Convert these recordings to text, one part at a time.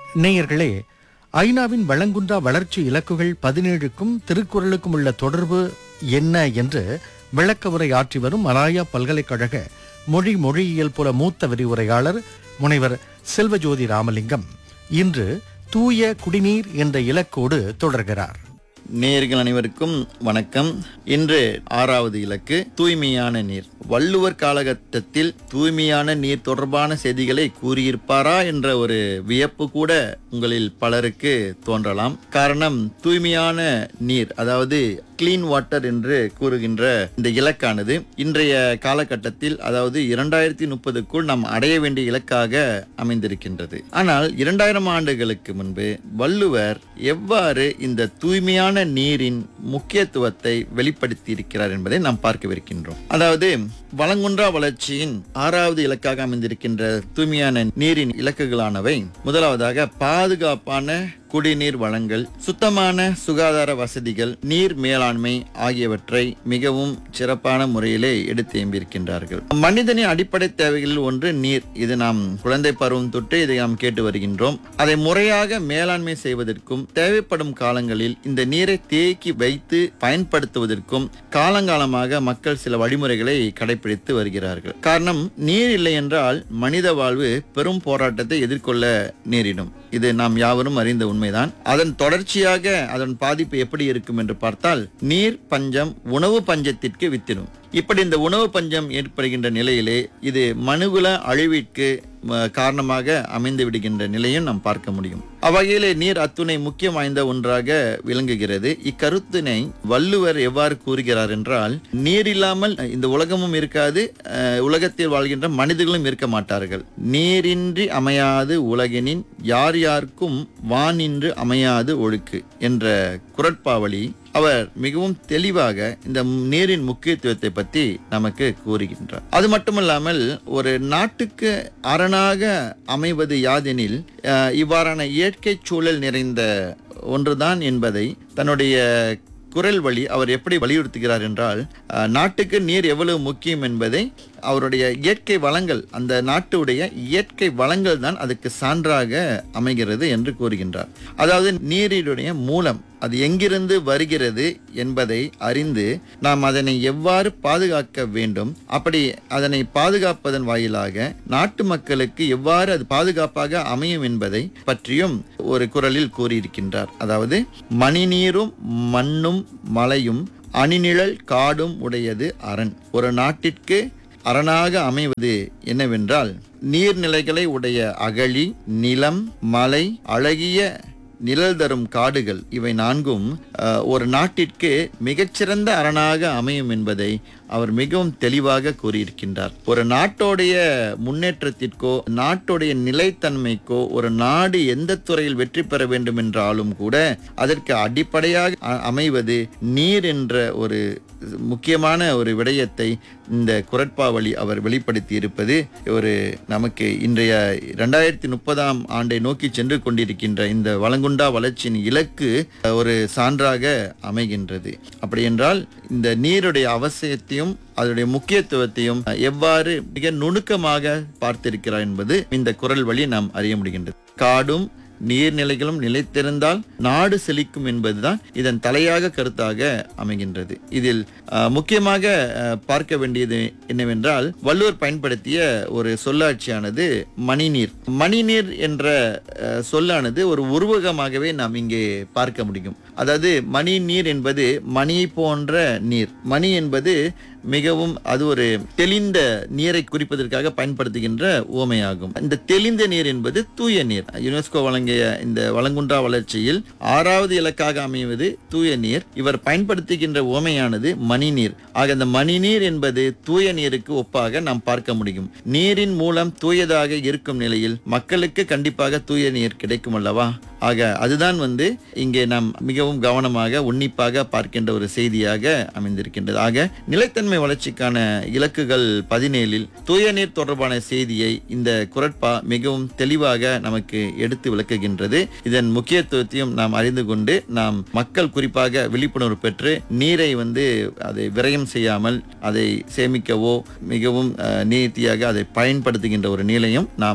நேயர்களே ஐநாவின் வளங்குன்றா வளர்ச்சி இலக்குகள் பதினேழுக்கும் திருக்குறளுக்கும் உள்ள தொடர்பு என்ன என்று விளக்க உரை ஆற்றி வரும் மலாயா பல்கலைக்கழக மொழி மொழியியல் புல மூத்த விரிவுரையாளர் முனைவர் செல்வஜோதி ராமலிங்கம் இன்று தூய குடிநீர் என்ற இலக்கோடு தொடர்கிறார் நேயர்கள் அனைவருக்கும் வணக்கம் இன்று ஆறாவது இலக்கு தூய்மையான நீர் வள்ளுவர் காலகட்டத்தில் தூய்மையான நீர் தொடர்பான செய்திகளை கூறியிருப்பாரா என்ற ஒரு வியப்பு கூட உங்களில் பலருக்கு தோன்றலாம் காரணம் தூய்மையான நீர் அதாவது கிளீன் வாட்டர் என்று கூறுகின்ற இந்த இலக்கானது இன்றைய காலகட்டத்தில் அதாவது இரண்டாயிரத்தி முப்பதுக்குள் நாம் அடைய வேண்டிய இலக்காக அமைந்திருக்கின்றது ஆனால் இரண்டாயிரம் ஆண்டுகளுக்கு முன்பு வள்ளுவர் எவ்வாறு இந்த தூய்மையான நீரின் முக்கியத்துவத்தை வெளிப்படுத்தி இருக்கிறார் என்பதை நாம் பார்க்கவிருக்கின்றோம் அதாவது வளங்குன்றா வளர்ச்சியின் ஆறாவது இலக்காக அமைந்திருக்கின்ற தூய்மையான நீரின் இலக்குகளானவை முதலாவதாக பாதுகாப்பான குடிநீர் வழங்கல் சுத்தமான சுகாதார வசதிகள் நீர் மேலாண்மை ஆகியவற்றை மிகவும் சிறப்பான முறையிலே எடுத்து எம்பியிருக்கின்றார்கள் மனிதனின் அடிப்படை தேவைகளில் ஒன்று நீர் இது நாம் குழந்தை பருவம் தொட்டு இதை நாம் கேட்டு வருகின்றோம் அதை முறையாக மேலாண்மை செய்வதற்கும் தேவைப்படும் காலங்களில் இந்த நீரை தேக்கி வைத்து பயன்படுத்துவதற்கும் காலங்காலமாக மக்கள் சில வழிமுறைகளை கடைபிடித்து வருகிறார்கள் காரணம் நீர் இல்லை என்றால் மனித வாழ்வு பெரும் போராட்டத்தை எதிர்கொள்ள நேரிடும் இது நாம் யாவரும் அறிந்த உண்மைதான் அதன் தொடர்ச்சியாக அதன் பாதிப்பு எப்படி இருக்கும் என்று பார்த்தால் நீர் பஞ்சம் உணவு பஞ்சத்திற்கு வித்திடும் இப்படி இந்த உணவு பஞ்சம் ஏற்படுகின்ற நிலையிலே இது மனுகுல அழிவிற்கு ம, காரணமாக அமைந்து விடுகின்ற நிலையும் நாம் பார்க்க முடியும் அவ்வகையிலே நீர் அத்துணை முக்கியம் வாய்ந்த ஒன்றாக விளங்குகிறது இக்கருத்தினை வள்ளுவர் எவ்வாறு கூறுகிறார் என்றால் நீர் இல்லாமல் இந்த உலகமும் இருக்காது அஹ், உலகத்தில் வாழ்கின்ற மனிதர்களும் இருக்க மாட்டார்கள் நீரின்றி அமையாது உலகினின் யார் யாருக்கும் வானின்று அமையாது ஒழுக்கு என்ற குரட்பாவளி அவர் மிகவும் தெளிவாக இந்த நீரின் முக்கியத்துவத்தை பற்றி நமக்கு கூறுகின்றார் அது மட்டுமல்லாமல் ஒரு நாட்டுக்கு அரணாக அமைவது யாதெனில் அஹ், இவ்வாறான இயற்கை சூழல் நிறைந்த ஒன்றுதான் என்பதை தன்னுடைய குரல் வழி அவர் எப்படி வலியுறுத்துகிறார் என்றால் அஹ், நாட்டுக்கு நீர் எவ்வளவு முக்கியம் என்பதை அவருடைய இயற்கை வளங்கள் அந்த நாட்டுடைய இயற்கை வளங்கள் தான் அதுக்கு சான்றாக அமைகிறது என்று கூறுகின்றார் அதாவது நீரினுடைய மூலம் அது எங்கிருந்து வருகிறது என்பதை அறிந்து நாம் அதனை எவ்வாறு பாதுகாக்க வேண்டும் அப்படி அதனை பாதுகாப்பதன் வாயிலாக நாட்டு மக்களுக்கு எவ்வாறு அது பாதுகாப்பாக அமையும் என்பதை பற்றியும் ஒரு குரலில் கூறியிருக்கின்றார் அதாவது மணிநீரும் மண்ணும் மலையும் அணிநிழல் காடும் உடையது அரண் ஒரு நாட்டிற்கு அரணாக அமைவது என்னவென்றால் நீர்நிலைகளை உடைய அகழி நிலம் மலை அழகிய நிழல் தரும் காடுகள் இவை நான்கும் அஹ், ஒரு நாட்டிற்கு மிகச்சிறந்த அரணாக அமையும் என்பதை அவர் மிகவும் தெளிவாக கூறியிருக்கின்றார் ஒரு நாட்டோடைய முன்னேற்றத்திற்கோ நாட்டுடைய நிலைத்தன்மைக்கோ ஒரு நாடு எந்த துறையில் வெற்றி பெற வேண்டும் என்றாலும் கூட அதற்கு அடிப்படையாக அ- அமைவது நீர் என்ற ஒரு முக்கியமான ஒரு விடயத்தை இந்த குரட்பாவளி அவர் வெளிப்படுத்தி இருப்பது ஒரு நமக்கு இன்றைய இரண்டாயிரத்தி முப்பதாம் ஆண்டை நோக்கி சென்று கொண்டிருக்கின்ற இந்த வளங்குண்டா வளர்ச்சியின் இலக்கு அஹ், ஒரு சான்றாக அமைகின்றது அப்படி என்றால் இந்த நீருடைய அவசியத்தையும் அதனுடைய முக்கியத்துவத்தையும் அஹ், எவ்வாறு மிக நுணுக்கமாக பார்த்திருக்கிறார் என்பது இந்த குரல் வழி நாம் அறிய முடிகின்றது காடும் நீர்நிலைகளும் நிலைத்திருந்தால் நாடு செழிக்கும் என்பதுதான் இதன் தலையாக கருத்தாக அமைகின்றது இதில் அஹ், முக்கியமாக அஹ், பார்க்க வேண்டியது என்னவென்றால் வள்ளுவர் பயன்படுத்திய ஒரு சொல்லாட்சியானது மணிநீர் மணிநீர் என்ற அஹ், சொல்லானது ஒரு உருவகமாகவே நாம் இங்கே பார்க்க முடியும் அதாவது மணி நீர் என்பது மணியை போன்ற நீர் மணி என்பது மிகவும் அது ஒரு தெளிந்த நீரை குறிப்பதற்காக பயன்படுத்துகின்ற உவமையாகும் இந்த தெளிந்த நீர் என்பது தூய நீர் யுனெஸ்கோ வழங்கிய இந்த வளங்குன்றா வளர்ச்சியில் ஆறாவது இலக்காக அமைவது தூய நீர் இவர் பயன்படுத்துகின்ற உவமையானது மணிநீர் ஆக இந்த மணிநீர் என்பது தூய நீருக்கு ஒப்பாக நாம் பார்க்க முடியும் நீரின் மூலம் தூயதாக இருக்கும் நிலையில் மக்களுக்கு கண்டிப்பாக தூய நீர் கிடைக்கும் அல்லவா ஆக அதுதான் வந்து இங்கே நாம் மிகவும் கவனமாக உன்னிப்பாக பார்க்கின்ற ஒரு செய்தியாக அமைந்திருக்கின்றது ஆக நிலைத்தன்மை வளர்ச்சிக்கான இலக்குகள் பதினேழில் தூய நீர் தொடர்பான செய்தியை இந்த குரட்பா மிகவும் தெளிவாக நமக்கு எடுத்து விளக்குகின்றது இதன் முக்கியத்துவத்தையும் நாம் அறிந்து கொண்டு நாம் மக்கள் குறிப்பாக விழிப்புணர்வு பெற்று நீரை வந்து அதை விரயம் செய்யாமல் அதை சேமிக்கவோ மிகவும் அஹ், நீதியாக அதை பயன்படுத்துகின்ற ஒரு நிலையும் நாம்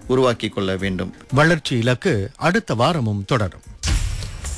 உருவாக்கி கொள்ள வேண்டும் வளர்ச்சி இலக்கு அடுத்த வாரமும் தொடரும்